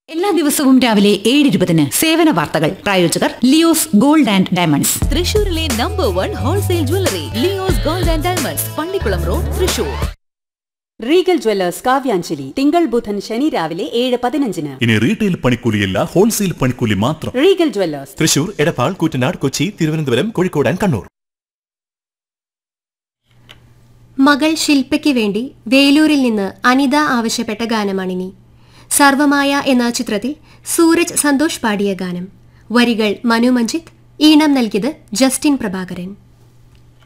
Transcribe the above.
എല്ലാ ദിവസവും രാവിലെ ഏഴ് ഇരുപതിന് സേവന വാർത്തകൾ പ്രായോജകർ ലിയോസ് ഗോൾഡ് ആൻഡ് ഡയമണ്ട്സ് തൃശൂരിലെ number one wholesale jewellery Leo's gold and diamonds Pallikulam road Thrissur regal jewellers Kavyanjali തിങ്കൾ ബുധൻ ശനി രാവിലെ ഏഴ് പതിനഞ്ചിന് ഇനി റീറ്റെയിൽ പണിക്കൂലിയല്ല ഹോൾസെയിൽ പണിക്കൂലി മാത്രം regal jewellers Thrissur Edappal Koottanad Kochi Thiruvananthapuram Kozhikode and Kannur മകൾ ശില്പയ്ക്ക് വേണ്ടി വേലൂരിൽ നിന്ന് അനിത ആവശ്യപ്പെട്ട ഗാനമാണിനി സർവമായ എന്ന ചിത്രത്തിൽ സൂരജ് സന്തോഷ് പാടിയ ഗാനം വരികൾ മനു മഞ്ജിത്ത് ഈണം നൽകിയത് ജസ്റ്റിൻ പ്രഭാകരൻ